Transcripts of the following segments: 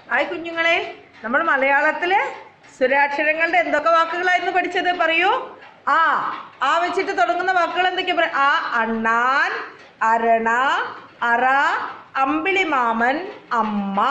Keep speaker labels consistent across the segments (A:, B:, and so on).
A: hi കുഞ്ഞുങ്ങളെ നമ്മൾ മലയാളത്തിലെ സ്വരാക്ഷരങ്ങളുടെ എന്തൊക്കെ വാക്കുകളായിരുന്നു പഠിച്ചത് പറയൂ ആ ആ വെച്ചിട്ട് തുടങ്ങുന്ന വാക്കുകൾ എന്തൊക്കെയാ പറയാ ആ അണ്ണാൻ അരണ അറ അമ്പിളിമാമൻ അമ്മ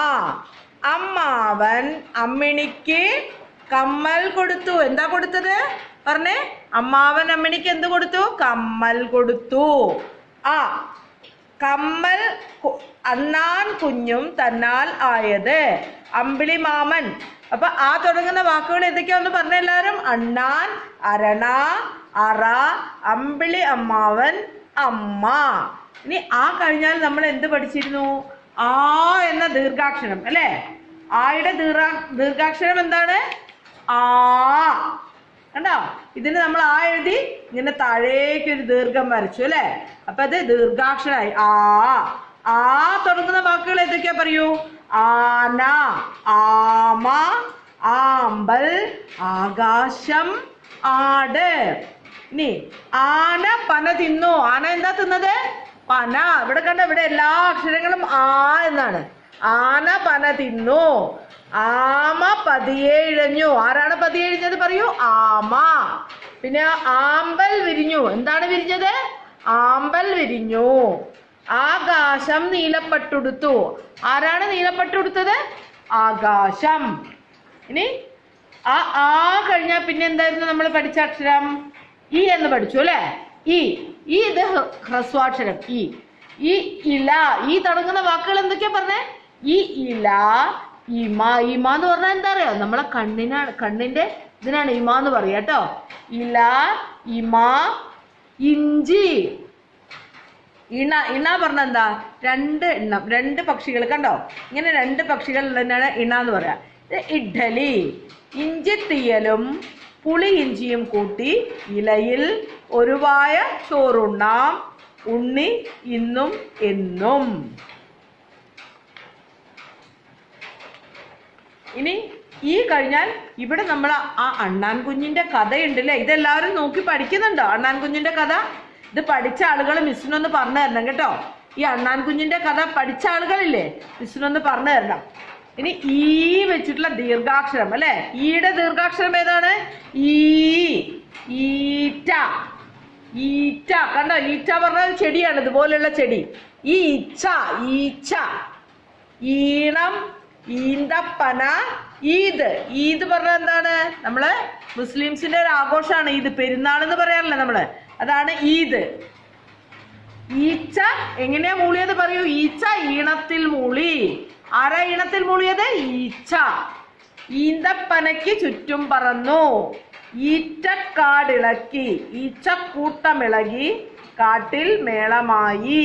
A: അമ്മാവൻ അമ്മിണിക്ക് കമ്മൽ കൊടുത്തു എന്താ കൊടുത്തത് പറഞ്ഞേ അമ്മാവൻ അമ്മിണിക്ക് എന്ത് കൊടുത്തു കമ്മൽ കൊടുത്തു ആ കമ്മൽ കു- അണ്ണാൻ കുഞ്ഞും തന്നാൽ ആയത് അമ്പിളി മാമൻ അപ്പൊ ആ തുടങ്ങുന്ന വാക്കുകൾ ഏതൊക്കെയാന്ന് പറഞ്ഞ എല്ലാവരും അണ്ണാൻ അരണ അറ അമ്പിളി അമ്മാവൻ അമ്മ ഇനി ആ കഴിഞ്ഞാൽ നമ്മൾ എന്ത് പഠിച്ചിരുന്നു ആ എന്ന ദീർഘാക്ഷരം അല്ലേ ആയുടെ ദീർഘ ദീർഘാക്ഷരം എന്താണ് ആ കണ്ടോ ഇതിന് നമ്മൾ ആ എഴുതി ഇങ്ങനെ താഴേക്ക് ഒരു ദീർഘം വരച്ചു അല്ലേ അപ്പൊ അത് ദീർഘാക്ഷരായി ആ ആ തുടങ്ങുന്ന വാക്കുകൾ ഏതൊക്കെയാ പറയൂ ആന ആമ ആമ്പൽ ആകാശം ആട് ഇനി ആന പന തിന്നു ആന എന്താ തിന്നത് പന ഇവിടെ കണ്ട ഇവിടെ എല്ലാ അക്ഷരങ്ങളും ആ എന്നാണ് ആന പന തിന്നു ആമ പതിയെ ഇഴഞ്ഞു ആരാണ് പതിയെ ഇഴഞ്ഞത് പറയൂ ആമ പിന്നെ ആമ്പൽ വിരിഞ്ഞു എന്താണ് വിരിഞ്ഞത് ആമ്പൽ വിരിഞ്ഞു ആകാശം നീലപ്പെട്ടുടുത്തു ആരാണ് നീലപ്പെട്ടുടുത്തത് ആകാശം ഇനി ആ ആ കഴിഞ്ഞാൽ പിന്നെ എന്തായിരുന്നു നമ്മൾ പഠിച്ച അക്ഷരം ഈ എന്ന് പഠിച്ചു അല്ലേ ഈ ഈ ഇത് ഹ്ര- ഹ്രസ്വാക്ഷരം ഈ ഈ ഇല ഈ തുടങ്ങുന്ന വാക്കുകൾ എന്തൊക്കെയാ പറഞ്ഞേ ഈ ഇല ഇമ ഇമ എന്ന് പറഞ്ഞാൽ എന്താ അറിയോ നമ്മളെ കണ്ണിനാണ് കണ്ണിന്റെ ഇതിനാണ് ഇമ എന്ന് പറയാ കേട്ടോ ഇല ഇമ ഇഞ്ചി ഇണ ഇണ പറഞ്ഞ എന്താ രണ്ട് എണ്ണം രണ്ട് പക്ഷികൾ കണ്ടോ ഇങ്ങനെ രണ്ട് പക്ഷികൾ തന്നെയാണ് ഇണ എന്ന് പറയാ ഇത് ഇഡ്ഡലി ഇഞ്ചിത്തീയലും പുളി ഇഞ്ചിയും കൂട്ടി ഇലയിൽ ഒരു വായ ചോറുണ്ണാം ഉണ്ണി ഇന്നും എന്നും ഇനി ഈ കഴിഞ്ഞാൽ ഇവിടെ നമ്മൾ ആ അണ്ണാൻ കുഞ്ഞിന്റെ കഥയുണ്ടല്ലേ ഇതെല്ലാവരും നോക്കി പഠിക്കുന്നുണ്ടോ അണ്ണാൻ കുഞ്ഞിന്റെ കഥ ഇത് പഠിച്ച ആളുകൾ മിസ്സിനൊന്ന് പറഞ്ഞു തരണം കേട്ടോ ഈ അണ്ണാൻ കുഞ്ഞിന്റെ കഥ പഠിച്ച ആളുകളില്ലേ മിസ്സിനൊന്ന് പറഞ്ഞു തരണം ഇനി ഈ വെച്ചിട്ടുള്ള ദീർഘാക്ഷരം അല്ലെ ഈയുടെ ദീർഘാക്ഷരം ഏതാണ് ഈ ഈറ്റ ഈറ്റ കണ്ടോ ഈറ്റ പറഞ്ഞ ചെടിയാണ് ഇതുപോലെയുള്ള ചെടി ഈ ഇച്ച ഈച്ച ഈണം ഈന്തപ്പന ഈദ് ഈദ് പറഞ്ഞാൽ എന്താണ് നമ്മള് മുസ്ലിംസിന്റെ ഒരു ആഘോഷമാണ് ഈദ് പെരുന്നാൾ എന്ന് പറയാറില്ലേ നമ്മള് അതാണ് ഈദ് ഈച്ച എങ്ങനെയാ മൂളിയത് പറയൂ ഈച്ച ഈണത്തിൽ മൂളി ആരാ ഈണത്തിൽ മൂളിയത് ഈച്ച ഈന്തപ്പനയ്ക്ക് ചുറ്റും പറന്നു ഈറ്റക്കാടിളക്കി ഈച്ചക്കൂട്ടമിളകി കാട്ടിൽ മേളമായി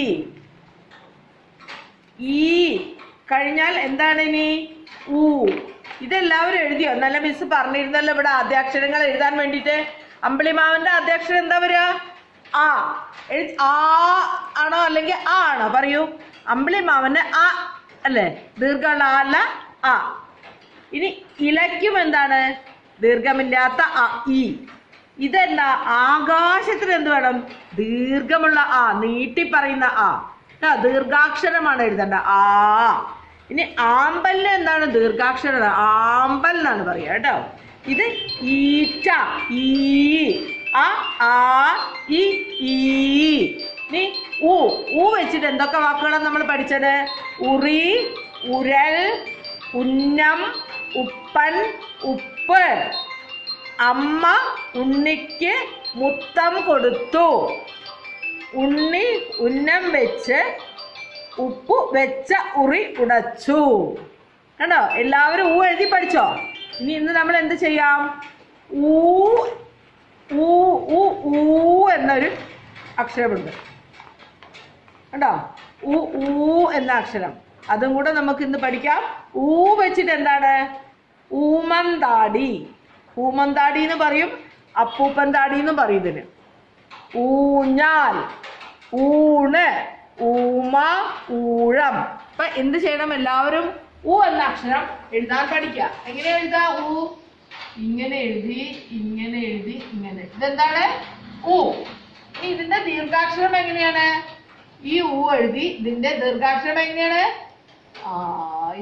A: ഈ കഴിഞ്ഞാൽ എന്താണ് ഇനി ഊ ഇതെല്ലാവരും എഴുതിയോ നല്ല മിസ് പറഞ്ഞിരുന്നല്ലോ ഇവിടെ ആദ്യാക്ഷരങ്ങൾ എഴുതാൻ വേണ്ടിയിട്ട് അമ്പിളിമാവന്റെ ആദ്യാക്ഷരം എന്താ വരിക ആ എഴു- ആ ആണോ അല്ലെങ്കിൽ ആ ആണോ പറയൂ അമ്പിളിമാവന്റെ ആ അല്ലേ ദീർഘമുള്ള ആ അല്ല ആ ഇനി ഇലയ്ക്കും എന്താണ് ദീർഘമില്ലാത്ത ആ ഇ ഇതെന്താ ആകാശത്തിന് എന്ത് വേണം ദീർഘമുള്ള ആ നീട്ടി പറയുന്ന ആ ട്ടാ, ദീർഘാക്ഷരമാണ് എഴുതേണ്ട ആ ഇനി ആമ്പലിന് എന്താണ് ദീർഘാക്ഷരം ആമ്പൽ എന്നാണ് പറയുക കേട്ടോ ഇത് ഈറ്റ ഈ ആ ആ ഇ ഈ ഇനി ഊ ഊ വെച്ചിട്ട് എന്തൊക്കെ വാക്കുകളാണ് നമ്മൾ പഠിച്ചത് ഉറി ഉരൽ ഉന്നം ഉപ്പൻ ഉപ്പ് അമ്മ ഉണ്ണിക്ക് മുത്തം കൊടുത്തു ഉണ്ണി ഉന്നം വെച്ച് ഉപ്പ് വെച്ച ഉറി ഉടച്ചു കണ്ടോ എല്ലാവരും ഊ എഴുതി പഠിച്ചോ ഇനി ഇന്ന് നമ്മൾ എന്ത് ചെയ്യാം ഊ ഊ ഊ ഊ എന്നൊരു അക്ഷരമുണ്ട് കണ്ടോ ഊ ഊ എന്ന അക്ഷരം അതും കൂടെ നമുക്ക് ഇന്ന് പഠിക്കാം ഊ വെച്ചിട്ട് എന്താണ് ഊമന്താടി ഊമന്താടി എന്ന് പറയും അപ്പൂപ്പൻ താടി എന്നും പറയും ഇതിന് ഊഞ്ഞാൽ ഊണ് ഊമ ഊഴം അപ്പൊ എന്ത് ചെയ്യണം എല്ലാവരും ഊ എന്ന അക്ഷരം എഴുതാൻ പഠിക്കുക എങ്ങനെ എഴുതാ ഊ ഇങ്ങനെ എഴുതി ഇങ്ങനെ എഴുതി ഇങ്ങനെ ഇതെന്താണ് ഊ ഇനി ഇതിന്റെ ദീർഘാക്ഷരം എങ്ങനെയാണ് ഈ ഊ എഴുതി ഇതിന്റെ ദീർഘാക്ഷരം എങ്ങനെയാണ് ആ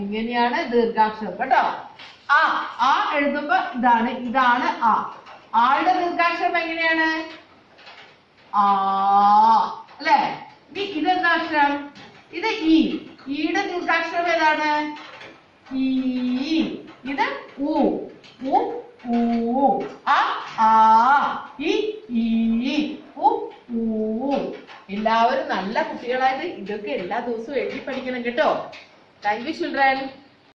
A: ഇങ്ങനെയാണ് ദീർഘാക്ഷരം കേട്ടോ ആ ആ എഴുതുമ്പോ ഇതാണ് ഇതാണ് ആ ആളുടെ ദീർഘാക്ഷരം എങ്ങനെയാണ് ആ അല്ലേ ഇനി ഇതെന്താ അക്ഷരം ഇത് ഈ ഈയുടെ ദീർഘാക്ഷരം ഏതാണ് ഈ ഇത് ഉ ഉ ഊ ആ ആ ഇ ഈ ഉ ഊ എല്ലാവരും നല്ല കുട്ടികളായിട്ട് ഇതൊക്കെ എല്ലാ ദിവസവും എഴുതി പഠിക്കണം കേട്ടോ താങ്ക് യു ചിൽഡ്രൻ